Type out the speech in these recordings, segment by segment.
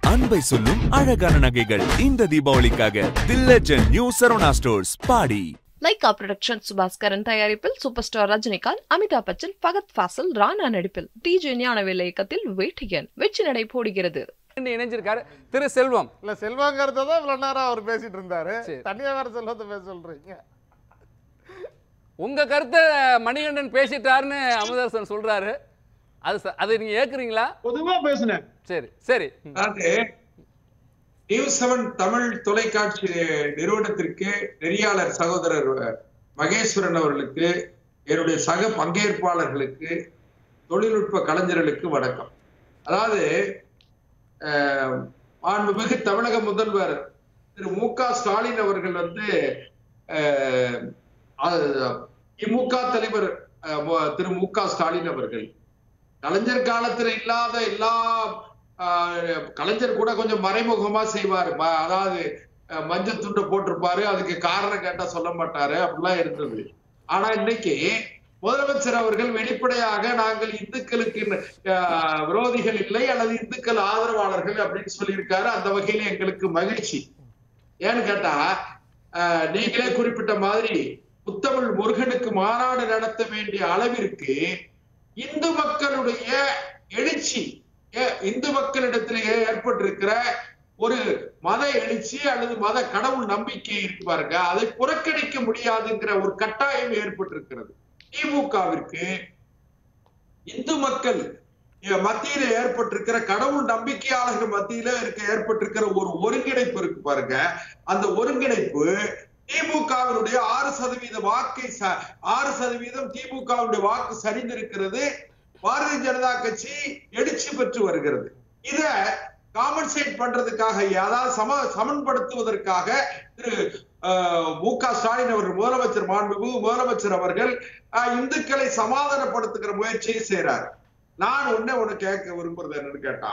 அன்பை சொல்லும் அழகான நகைகள் இந்த தீபாவளிக்காக the legend new Saravana stores Padi Lyca production Subaskaran தயாரிப்பில் சூப்பர் ஸ்டார் ரஜினிகாந்த் அமிதாப் பச்சன் ஃபகத் ஃபாசில் ராணா நடிப்பில் டிஜே ஞானவேல் இயக்கத்தில் வேட்டியன் வெற்றி நடை போடுகிறது இன்று இணைஞ்சிருக்காரு திரு செல்வம் இல்ல செல்வாங்கிறத தான் இவ்வளவு நேரம் அவர் பேசிட்டு இருந்தாரு சரி. தனியா வேற செல்வத்தை பேச சொல்றீங்க உங்க கருத்தை மணிகண்டன் பேசிட்டாருன்னு அமுதரசன் சொல்றாரு அது ச- அது நீங்க ஏக்குறீங்களா பொதுவா பேசுனேன் சரி சரி ம். அதாவது நியூஸ் செவன் தமிழ் தொலைக்காட்சி நிறுவனத்திற்கு நெறியாளர் சகோதரர் மகேஸ்வரன் அவர்களுக்கு என்னுடைய சக பங்கேற்பாளர்களுக்கு தொழில்நுட்ப கலைஞர்களுக்கு வணக்கம் அதாவது அஹ், மாண்புமிகு தமிழக முதல்வர் திரு மு க ஸ்டாலின் அவர்கள் வந்து அஹ், அது- திமுக தலைவர் அஹ், மு- திரு மு க ஸ்டாலின் அவர்கள் கலைஞர் காலத்துல இல்லாத எல்லா ஆஹ், கலைஞர் கூட கொஞ்சம் மறைமுகமா செய்வாரு ம- அதாவது அஹ், மஞ்சள் துண்டை போட்டிருப்பாரு அதுக்கு காரணம் கேட்டா சொல்ல மாட்டாரு அப்படிலாம் இருந்தது ஆனா இன்னைக்கு முதலமைச்சர் அவர்கள் வெளிப்படையாக நாங்கள் இந்துக்களுக்கு ஆஹ், விரோதிகள் இல்லை அல்லது இந்துக்கள் ஆதரவாளர்கள் அப்படின்னு சொல்லியிருக்காரு அந்த வகையில எங்களுக்கு மகிழ்ச்சி ஏன்னு கேட்டா ஆஹ், நீங்களே குறிப்பிட்ட மாதிரி முத்தமிழ் முருகனுக்கு மாநாடு நடத்த வேண்டிய அளவிற்கு இந்து மக்களுடைய எழுச்சி ஏ- இந்து மக்களிடத்திலேயே ஏற்பட்டிருக்கிற ஒரு மத எழுச்சி அல்லது மத கடவுள் நம்பிக்கை இருக்கு பாருங்க அதை புறக்கணிக்க முடியாதுங்கிற ஒரு கட்டாயம் ஏற்பட்டிருக்கிறது திமுகவிற்கு இந்து மக்கள் இ- மத்தியில ஏற்பட்டிருக்கிற கடவுள் நம்பிக்கையாளர்கள் மத்தியில இருக்க ஏற்பட்டிருக்கிற ஒரு ஒருங்கிணைப்பு இருக்கு பாருங்க அந்த ஒருங்கிணைப்பு திமுகவினுடைய ஆறு சதவீத வாக்கை ச- ஆறு சதவீதம் திமுகவுடைய வாக்கு சரிந்திருக்கிறது பாரதிய ஜனதா கட்சி எழுச்சி பெற்று வருகிறது இத காம்பன்சேட் பண்றதுக்காக அதாவது சம சமன்படுத்துவதற்காக திரு அஹ், மு க ஸ்டாலின் அவர்கள் முதலமைச்சர் மாண்புமிகு முதலமைச்சர் அவர்கள் அஹ், இந்துக்களை சமாதானப்படுத்துகிற முயற்சியை செய்யறாரு நான் ஒண்ணே ஒண்ணு கேட்க விரும்புறது என்னன்னு கேட்டா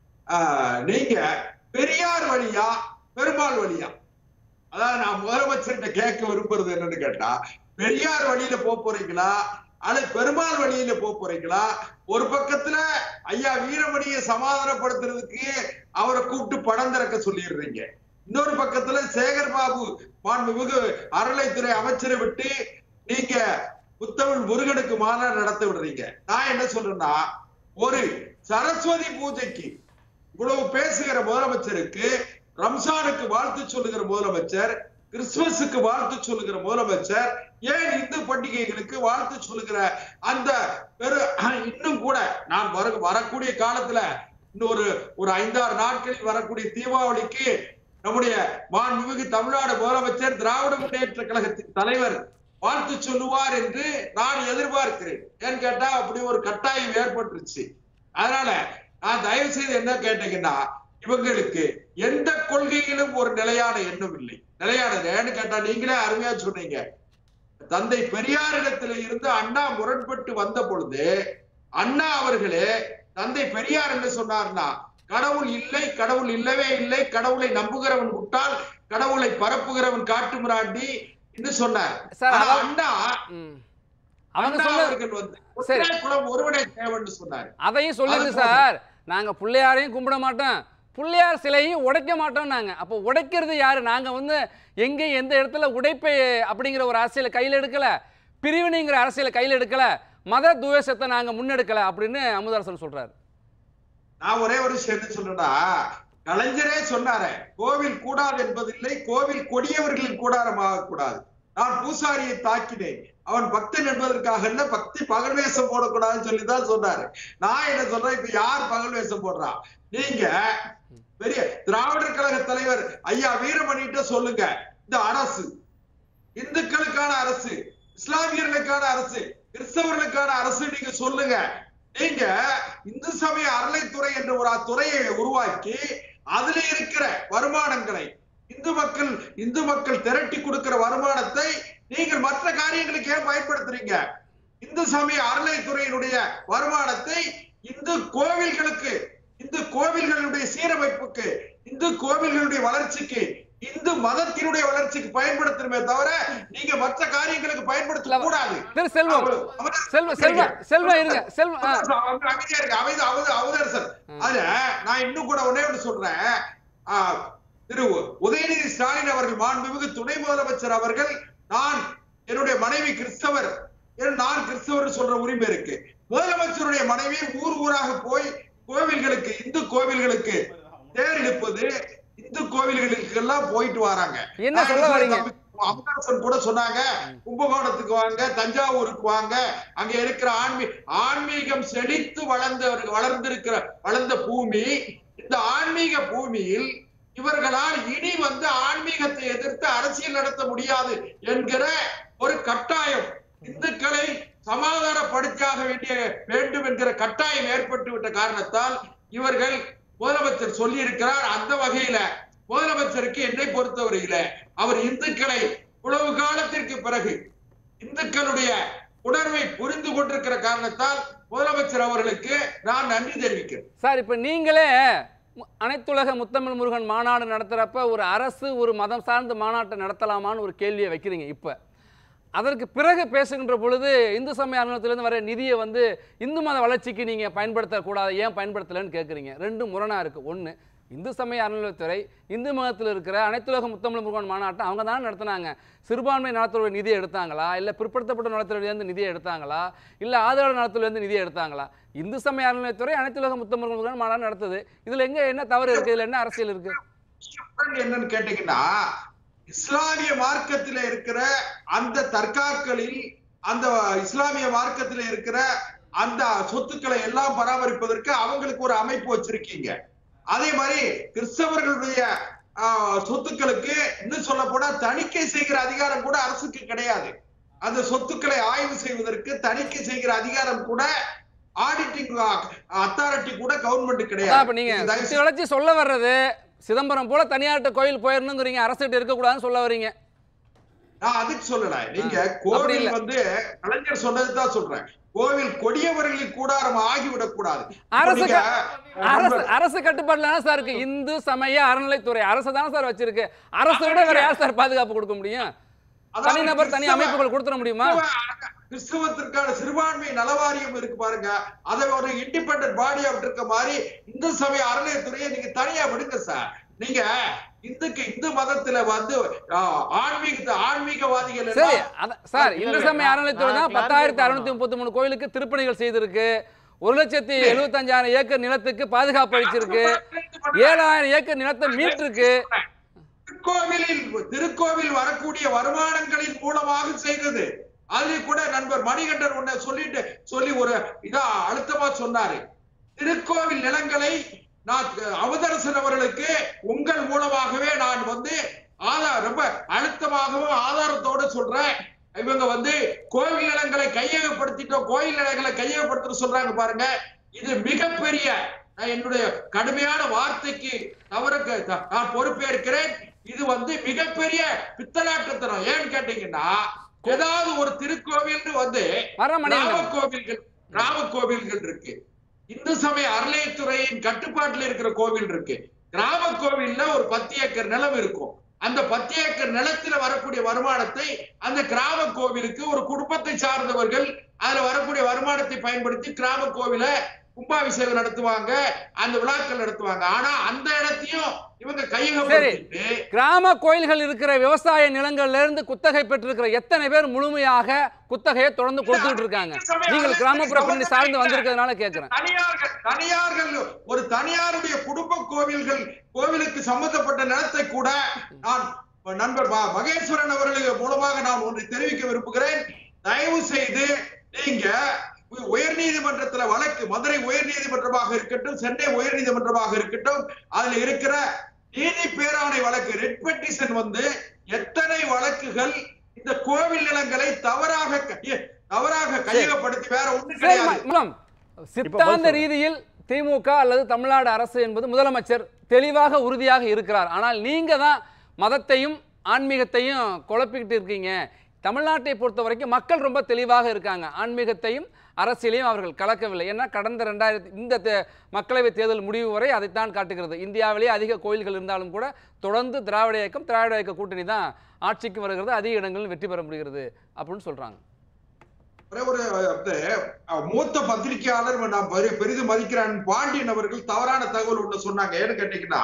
அஹ், நீங்க பெரியார் வழியா பெருமாள் வழியா அதாவது நான் முதலமைச்சர்கிட்ட கேட்க விரும்புறது என்னன்னு கேட்டா பெரியார் வழியில போக போறீங்களா அல்லது பெருமாள் வழியில போக போறீங்களா ஒரு பக்கத்துல ஐயா வீரமணியை சமாதானப்படுத்துறதுக்கு அவரை கூப்பிட்டு படம் திறக்க சொல்லிடுறீங்க இன்னொரு பக்கத்துல சேகர் பாபு மாண்புமிகு அறநிலைத்துறை அமைச்சரை விட்டு நீங்க புத்தமிழ் முருகனுக்கு மாநாடு நடத்த விடுறீங்க நான் என்ன சொல்றேன்னா ஒரு சரஸ்வதி பூஜைக்கு இவ்வளவு பேசுகிற முதலமைச்சருக்கு ரம்ஜானுக்கு வாழ்த்து சொல்லுகிற முதலமைச்சர் கிறிஸ்துமஸுக்கு வாழ்த்து சொல்லுகிற முதலமைச்சர் ஏன் இந்து பண்டிகைகளுக்கு வாழ்த்து சொல்லுகிற அந்த பெரு இன்னும் கூட நான் வர வரக்கூடிய காலத்துல இன்னும் ஒரு ஒரு ஐந்தாறு நாட்களில் வரக்கூடிய தீபாவளிக்கு நம்முடைய மாண்புமிகு தமிழ்நாடு முதலமைச்சர் திராவிட முன்னேற்ற கழகத்தின் தலைவர் வாழ்த்து சொல்லுவார் என்று நான் எதிர்பார்க்கிறேன் ஏன்னு கேட்டா அப்படி ஒரு கட்டாயம் ஏற்பட்டுருச்சு அதனால நான் தயவு செய்து என்ன கேட்டீங்கன்னா இவங்களுக்கு எந்த கொள்கையிலும் ஒரு நிலையான எண்ணம் இல்லை நிலையானது ஏன்னு கேட்டா நீங்களே அருமையா சொன்னீங்க தந்தை பெரியாரிடத்துல இருந்து அண்ணா முரண்பட்டு வந்த பொழுது அண்ணா அவர்களே தந்தை பெரியார் என்ன சொன்னார்னா கடவுள் இல்லை கடவுள் இல்லவே இல்லை கடவுளை நம்புகிறவன் முட்டாள் கடவுளை பரப்புகிறவன் காட்டுமிராண்டி என்று சொன்னார் சார், ஆனா அதான்- அண்ணா ம். அவங்க அண்ணா சொன்ன அவர்கள் வந்து சரி. ஒற்றை குலம் ஒருவனே தேவன்னு சொன்னார் அதையும் சொல்லுங்க அது சார் நாங்க பிள்ளையாரையும் கும்பிட மாட்டோம் பிள்ளையார் சிலையும் உடைக்க மாட்டோம் நாங்க அப்போ உடைக்கிறது யாரு நாங்க வந்து எங்க எந்த இடத்துல உடைப்பை அப்படிங்கிற ஒரு அரசியலை கையில் எடுக்கல பிரிவினைங்கிற அரசியலை கையில் எடுக்கல மத துவேஷத்தை நாங்க முன்னெடுக்கல அப்படின்னு அமுதரசன் சொல்றாரு நான் ஒரே ஒரு விஷயம் என்ன சொல்றேன்னா கலைஞரே சொன்னாரே கோவில் கூடாது என்பதில்லை கோவில் கொடியவர்களின் கூடாரமாக கூடாது நான் பூசாரியை தாக்கினேன் அவன் பக்தன் என்பதற்காக இல்ல பக்தி பகல் வேஷம் போடக்கூடாதுன்னு சொல்லி தான் சொன்னாரு நான் என்ன சொல்றேன் இப்ப யார் பகல் வேஷம் போடுறா நீங்க பெரிய திராவிடர் கழக தலைவர் ஐயா வீரமணிட்ட சொல்லுங்க இந்த அரசு இந்துக்களுக்கான அரசு இஸ்லாமியர்களுக்கான அரசு கிறிஸ்தவர்களுக்கான அரசு நீங்க சொல்லுங்க நீங்க இந்து சமய அறநிலைத்துறை என்ற ஒரு துறையை உருவாக்கி அதுல இருக்கிற வருமானங்களை இந்து மக்கள் இந்து மக்கள் திரட்டி கொடுக்கிற வருமானத்தை நீங்கள் மற்ற காரியங்களுக்கு ஏன் பயன்படுத்துறீங்க இந்து சமய அறநிலைத்துறையினுடைய வருமானத்தை இந்து கோவில்களுக்கு இந்து கோவில்களுடைய சீரமைப்புக்கு இந்து கோவில்களுடைய வளர்ச்சிக்கு இந்து மதத்தினுடைய வளர்ச்சிக்கு பயன்படுத்தணுமே தவிர நீங்க மற்ற காரியங்களுக்கு பயன்படுத்த கூடாது திரு செல்வம் அவர்- அவர்- செல்வ செல்வ செல்வம் இருங்க செல்வம் ஆ. அவங்க அமைதியா இருக்கு அமைதி அவத அவதரசர் அதுல நான் இன்னும் கூட ஒண்ணே ஒண்ணு சொல்றேன் ஆ, திரு உதயநிதி ஸ்டாலின் அவர்கள் மாண்புமிகு துணை முதலமைச்சர் அவர்கள் நான் என்னுடைய மனைவி கிறிஸ்தவர் ஏன்னா நான் கிறிஸ்தவர் சொல்ற உரிமை இருக்கு முதலமைச்சருடைய மனைவி ஊர் ஊராக போய் கோவில்களுக்கு இந்து கோவில்களுக்கு தேர் இழுப்பது இந்து கோவில்களுக்கு எல்லாம் போயிட்டு வராங்க என்ன சொல்ல வரீங்க? அம்பரசன் கூட சொன்னாங்க கும்பகோணத்துக்கு வாங்க தஞ்சாவூருக்கு வாங்க அங்க இருக்கிற ஆன்மீ ஆன்மீகம் செழித்து வளர்ந்தவர்கள் வளர்ந்திருக்கிற வளர்ந்த பூமி இந்த ஆன்மீக பூமியில் இவர்களால் இனி வந்து ஆன்மீகத்தை எதிர்த்து அரசியல் நடத்த முடியாது என்கிற ஒரு கட்டாயம் இந்துக்களை சமாதானப்படுத்தியாக வேண்டிய வேண்டும் என்கிற கட்டாயம் ஏற்பட்டு விட்ட காரணத்தால் இவர்கள் முதலமைச்சர் சொல்லி இருக்கிறார் அந்த வகையில முதலமைச்சருக்கு என்னை பொறுத்தவரையில அவர் இந்துக்களை உழவு காலத்திற்கு பிறகு இந்துக்களுடைய உணர்வை புரிந்து கொண்டிருக்கிற காரணத்தால் முதலமைச்சர் அவர்களுக்கு நான் நன்றி தெரிவிக்கிறேன் சார் இப்போ நீங்களே மு- அனைத்துலக முத்தமிழ் முருகன் மாநாடு நடத்துகிறப்ப ஒரு அரசு ஒரு மதம் சார்ந்த மாநாட்டை நடத்தலாமான்னு ஒரு கேள்வியை வைக்கிறீங்க இப்போ அதற்கு பிறகு பேசுகின்ற பொழுது இந்து சமய அறநிலையத்திலேருந்து வர நிதியை வந்து இந்து மத வளர்ச்சிக்கு நீங்கள் பயன்படுத்தக்கூடாது ஏன் பயன்படுத்தலைன்னு கேட்குறீங்க ரெண்டும் முரணாக இருக்குது ஒன்று இந்து சமய அறநிலையத்துறை இந்து மதத்தில் இருக்கிற அனைத்துலக முத்தமிழ் முருகன் மாநாட்டை அவங்க தானே நடத்துனாங்க சிறுபான்மை நலத்துறை நிதியை எடுத்தாங்களா இல்லை பிற்படுத்தப்பட்ட நலத்துறையிலேருந்து நிதியை எடுத்தாங்களா இல்லை ஆதரவு நலத்துறையிலேருந்து நிதியை எடுத்தாங்களா இந்து சமய அறநிலையத்துறை அனைத்துலக முத்தமிழ் முருகன் மாநாடு நடத்துது இதில் எங்கே என்ன தவறு இருக்குது இதில் என்ன அரசியல் இருக்குது முரண் என்னன்னு கேட்டீங்கன்னா இஸ்லாமிய மார்க்கத்தில இருக்கிற அந்த தர்காக்களில் அந்த இஸ்லாமிய மார்க்கத்தில இருக்கிற அந்த சொத்துக்களை எல்லாம் பராமரிப்பதற்கு அவங்களுக்கு ஒரு அமைப்பு வச்சிருக்கீங்க அதே மாதிரி கிறிஸ்தவர்களுடைய ஆஹ், சொத்துக்களுக்கு இன்னும் சொல்ல போனா தணிக்கை செய்கிற அதிகாரம் கூட அரசுக்கு கிடையாது அந்த சொத்துக்களை ஆய்வு செய்வதற்கு தணிக்கை செய்கிற அதிகாரம் கூட ஆடிட்டிங் அத்தாரிட்டி கூட கவர்மெண்ட் அதான் கிடையாது இப்போ நீங்கள் இது தயவு சுற்றி வளைச்சி சொல்ல வர்றது சிதம்பரம் போல தனியார்ட்ட கோயில் போயிடணுங்கிறீங்க அரசுகிட்ட இருக்கக்கூடாதுன்னு சொல்ல வர்றீங்க நான் அதுக்கு சொல்லல நீங்க அப்படி கோவில் இல்ல. வந்து கலைஞர் சொன்னதுதான் சொல்றேன் கோவில் கொடியவர்களின் கூடாரம் ஆகிவிடக் கூடாது அரசு நீங்க, அரசு அரசு கட்டுப்பாடுல தானே சார் இருக்கு இந்து சமய அறநிலைத்துறை அரசு தானே சார் வச்சிருக்கு அரசை விட வேற யார் சார் பாதுகாப்பு கொடுக்க முடியும் அதாவது தனிநபர் தனி கிறிஸ்தவ- அமைப்புகள் கொடுத்துட முடியுமா கிறிஸ்தவ- கிறிஸ்தவத்திற்கான சிறுபான்மை நலவாரியம் இருக்கு பாருங்க அதை ஒரு இண்டிபெண்டன்ட் பாடியா இருக்க மாதிரி இந்து சமய அறநிலையத்துறையை நீங்க தனியா விடுங்க சார் நீங்க இந்துக்கு இந்து மதத்துல வந்து ஆஹ், ஆன்மீக ஆன்மீகவாதிகள் சரி எல்லாம் அத- சார் இந்து சமய அறநிலைத்துறை தான் நான் பத்தாயிரத்தி clarify அறுநூத்தி முப்பத்தி மூணு கோயிலுக்கு திருப்பணிகள் செய்திருக்கு ஒரு லட்சத்தி எழுபத்தஞ்சாயிரம் ஏக்கர் நிலத்துக்கு பாதுகாப்பு அளிச்சிருக்கு ஏழாயிரம் ஏக்கர் நிலத்தை மீட்டிருக்கு திருக்கோவிலில் திருக்கோவில் வரக்கூடிய வருமானங்களின் மூலமாக செய்தது அதில் கூட நண்பர் மணிகண்டன் ஒண்ணு சொல்லிட்டு சொல்லி ஒரு இதா அழுத்தமா சொன்னாரு திருக்கோவில் நிலங்களை நான் அவதரசன் அவர்களுக்கு உங்கள் மூலமாகவே நான் வந்து ஆதார் ரொம்ப அழுத்தமாகவும் ஆதாரத்தோட சொல்றேன் இவங்க வந்து கோவில் நிலங்களை கையகப்படுத்திட்டோம் கோயில் நிலங்களை கையகப்படுத்த சொல்றாங்க பாருங்க இது மிகப்பெரிய நான் என்னுடைய கடுமையான வார்த்தைக்கு தவறுக்கு த- நான் பொறுப்பேற்கிறேன் இது வந்து மிகப்பெரிய பித்தலாட்டத்தனம் ஏன்னு கேட்டீங்கன்னா ஏதாவது ஒரு திருக்கோவில்னு வந்து வர மணிகண்டன் கிராம கோவில்கள் கிராம கோவில்கள் இருக்கு இந்து சமய அறநிலையத்துறையின் கட்டுப்பாட்டுல இருக்கிற கோவில் இருக்கு கிராம கோவில்ல ஒரு பத்து ஏக்கர் நிலம் இருக்கும் அந்த பத்து ஏக்கர் நிலத்துல வரக்கூடிய வருமானத்தை அந்த கிராம கோவிலுக்கு ஒரு குடும்பத்தை சார்ந்தவர்கள் அதுல வரக்கூடிய வருமானத்தை பயன்படுத்தி கிராம கோவில கும்பாபிஷேகம் நடத்துவாங்க அந்த விழாக்கள் நடத்துவாங்க ஆனா அந்த இடத்தையும் இவங்க கையகப்படுத்திட்டு கிராம கோயில்கள் இருக்கிற விவசாய நிலங்கள்ல இருந்து குத்தகை பெற்றிருக்கிற எத்தனை பேர் முழுமையாக குத்தகையை தொடர்ந்து கொடுத்துட்டு இருக்காங்க நீங்கள் கிராமப்புற பின்னணி சார்ந்து வந்திருக்கிறதுனால கேட்கிறேன் தனியார்கள் தனியார்கள் ஒரு தனியாருடைய குடும்ப கோவில்கள் கோவிலுக்கு சம்பந்தப்பட்ட நிலத்தை கூட நான் நண்பர் ம- மகேஸ்வரன் அவர்கள் மூலமாக நான் ஒன்றை தெரிவிக்க விரும்புகிறேன் தயவு செய்து நீங்க உ- உயர்நீதிமன்றத்துல வழக்கு மதுரை உயர்நீதிமன்றமாக இருக்கட்டும் சென்னை உயர்நீதிமன்றமாக இருக்கட்டும் அதுல இருக்கிற நீதி பேராணை வழக்கு ரெட் பெட்டிஷன் வந்து எத்தனை வழக்குகள் இந்த கோவில் நிலங்களை தவறாக கைய- தவறாக கையகப்படுத்தி வேற ஒண்ணு சரி கிடையாது ம- சித்தாந்த ரீதியில் திமுக அல்லது தமிழ்நாடு அரசு என்பது முதலமைச்சர் தெளிவாக உறுதியாக இருக்கிறார் ஆனால் நீங்க தான் மதத்தையும் ஆன்மீகத்தையும் குழப்பிக்கிட்டு இருக்கீங்க தமிழ்நாட்டை பொறுத்த வரைக்கும் மக்கள் ரொம்ப தெளிவாக இருக்காங்க ஆன்மீகத்தையும் அரசியலையும் அவர்கள் கலக்கவில்லை ஏன்னா கடந்த ரெண்டாயிரத்தி இந்த தே- மக்களவைத் தேர்தல் முடிவு வரை அதைத்தான் காட்டுகிறது இந்தியாவிலேயே அதிக கோயில்கள் இருந்தாலும் கூட தொடர்ந்து திராவிட இயக்கம் திராவிட இயக்க கூட்டணி தான் ஆட்சிக்கு வருகிறது அதிக இடங்களில் வெற்றி பெற முடிகிறது அப்படின்னு சொல்றாங்க ஒரே ஒரு அந்த, அஹ், மூத்த பத்திரிகையாளர் நான் பெரி- பெரிதும் மதிக்கிறேன் பாண்டியன் அவர்கள் தவறான தகவல் ஒண்ணு சொன்னாங்க ஏன்னு கேட்டீங்கன்னா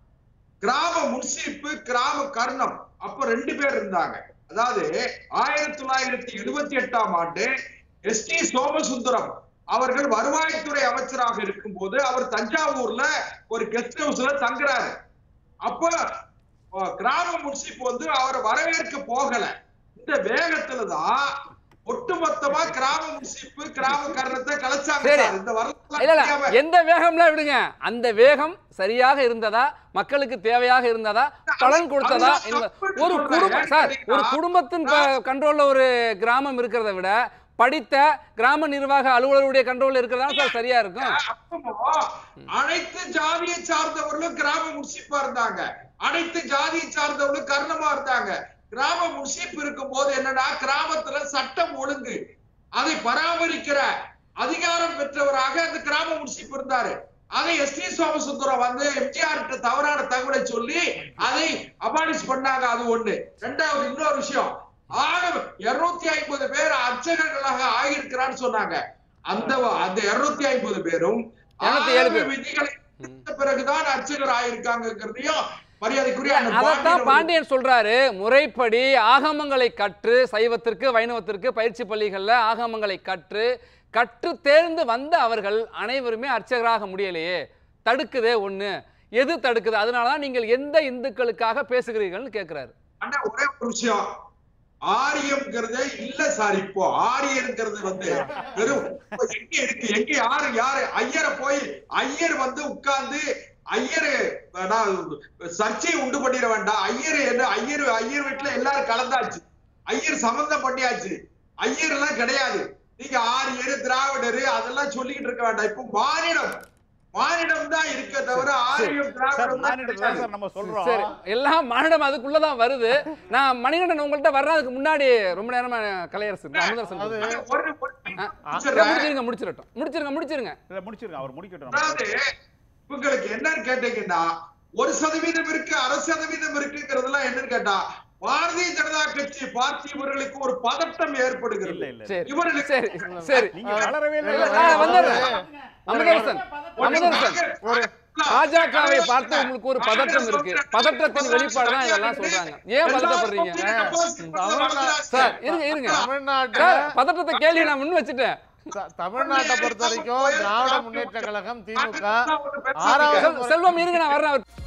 கிராம முன்சீப்பு கிராம கர்ணம் அப்ப ரெண்டு பேர் இருந்தாங்க அதாவது ஆயிரத்தி தொள்ளாயிரத்தி எழுபத்தி எட்டாம் ஆண்டு எஸ் டி சோமசுந்தரம் அவர்கள் வருவாய்த்துறை அமைச்சராக இருக்கும்போது அவர் தஞ்சாவூர்ல ஒரு கெஸ்ட் ஹவுஸ்ல தங்குறாரு அப்ப அஹ், கிராம முன்சீப் வந்து அவரை வரவேற்க போகல இந்த வேகத்துலதான் ஒட்டுமொத்தமா கிராம முன்சீப்பு கிராம கர்ணத்தை கலைச்சாங்க சரி. சார். இந்த வரலாறு இல்ல இல்ல தெரியாம எந்த வேகம்லாம் விடுங்க அந்த வேகம் சரியாக இருந்ததா மக்களுக்கு தேவையாக இருந்ததா பலன் கொடுத்ததா அதுதான் என்ப- தப்புன்னு ஒரு சொல்றேன். குடும்பம் ஏன்னு சார் ஒரு கேட்டீங்கன்னா, குடும்பத்தின் கண்ட்ரோல்ல ஒரு கிராமம் இருக்கிறத விட படித்த கிராம நிர்வாக அலுவலருடைய கண்ட்ரோல்ல இருக்கிறதா சார் சரியா இருக்கும் அப்போ அனைத்து ஜாதியை சார்ந்தவர்களும் கிராம முன்சிப்பா இருந்தாங்க அனைத்து ஜாதியை சார்ந்தவர்களும் கர்ணமா இருந்தாங்க கிராம முன்சிப் இருக்கும் போது என்னன்னா கிராமத்துல சட்டம் ஒழுங்கு அதை பராமரிக்கிற அதிகாரம் பெற்றவராக அந்த கிராம முன்சிப் இருந்தாரு அதை எஸ் டி சோமசுந்தரம் வந்து எம்ஜிஆர் தவறான தகவலை சொல்லி அதை அபாலிஷ் பண்ணாங்க அது ஒண்ணு ரெண்டாவது இன்னொரு விஷயம் ஆக இருநூத்தி ஐம்பது பேர் அர்ச்சகர்களாக ஆகியிருக்கிறான்னு சொன்னாங்க அந்த அந்த இருநூத்தி ஐம்பது பேரும் 207 ஆகம பேர். விதிகளை படித்த பிறகுதான் அர்ச்சகர் ஆயிருக்காங்கிறதையும் மரியாதைக்குரிய அண்ணன் அதைத்தான் பாண்டியன் பாண்டியன் சொல்றாரு முறைப்படி ஆகமங்களை கற்று சைவத்திற்கு வைணவத்திற்கு பயிற்சி பள்ளிகள்ல ஆகமங்களை கற்று கற்று தேர்ந்து வந்த அவர்கள் அனைவருமே அர்ச்சகராக முடியலையே தடுக்குதே ஒண்ணு எது தடுக்குது அதனாலதான் நீங்கள் எந்த இந்துக்களுக்காக பேசுகிறீர்கள்னு கேட்கிறாரு அண்ணா ஒரே ஒரு விஷயம் ஆரியம்ங்கிறதே இல்ல சார் இப்போ ஆரியம்ங்கிறது வந்து வெறும் இப்ப எங்க இருக்கு எங்க யாரு யாரு ஐயரை போய் ஐயர் வந்து உட்கார்ந்து ஐயரு நான் சர்ச்சையை உண்டு பண்ணிட வேண்டாம் ஐயர் என்ன ஐயர் ஐயர் வீட்டுல எல்லாரும் கலந்தாச்சு ஐயர் சம்பந்தம் பண்ணியாச்சு ஐயர் எல்லாம் கிடையாது நீங்க ஆரியர் திராவிடரு அதெல்லாம் சொல்லிக்கிட்டு இருக்க வேண்டாம் இப்போ மானிடம் மானிடம் தான் இருக்க தவிர ஆரியம் சார் திராவிடம் தான் மானிடம் தான் கிடையாது. சார் நம்ம சரி சொல்றோம் எல்லாம் மனிதம் அதுக்குள்ளதான் வருது நான் மணிகண்டன் உங்கள்ட்ட வர்றதுக்கு முன்னாடி ரொம்ப நேரமா கலையரசு அமுதரசன் அது- பேசுறாங்க. ஒரு ஒரு ஆ, முடிச்சிடுறேன். முடிச்சிருங்க முடிச்சிடட்டும் முடிச்சிருங்க முடிச்சிருங்க இல்ல முடிச்சிருங்க அவர் முடிக்கட்டும் நம்ம. அதாவது இவங்களுக்கு என்னன்னு கேட்டீங்கன்னா ஒரு சதவீதம் இருக்கு அரை சதவீதம் இருக்குங்கிறதெல்லாம் என்னன்னு கேட்டா பாரதிய ஜனதா கட்சி பார்த்தியவர்களுக்கு ஒரு பதட்டம் இல்ல ஏற்படுகிறது இல்ல சரி இவர்களுக்கு சரி சரி நீங்க வளரவே இல்லை இல்ல, ஆ, வந்துடுறேன். அமுதரசன் அமுதரசன் ஒரு- பாஜகவை பார்த்து உங்களுக்கு ஒரு பதட்டம் இருக்கு பதட்டத்தின் வெளிப்பாடு தான் இதெல்லாம் சொல்றாங்க ஏன் பதட்டப்படுறீங்க சார் இருங்க இருங்க தமிழ்நாட்டுல சார் பதட்டத்தை கேள்வி நான் முன் வச்சுட்டேன் த- தமிழ்நாட்டை பொறுத்த வரைக்கும் திராவிட முன்னேற்ற கழகம் திமுக ஆறாவது செல்- செல்வம் இருங்க நான் வர்றேன் அவர்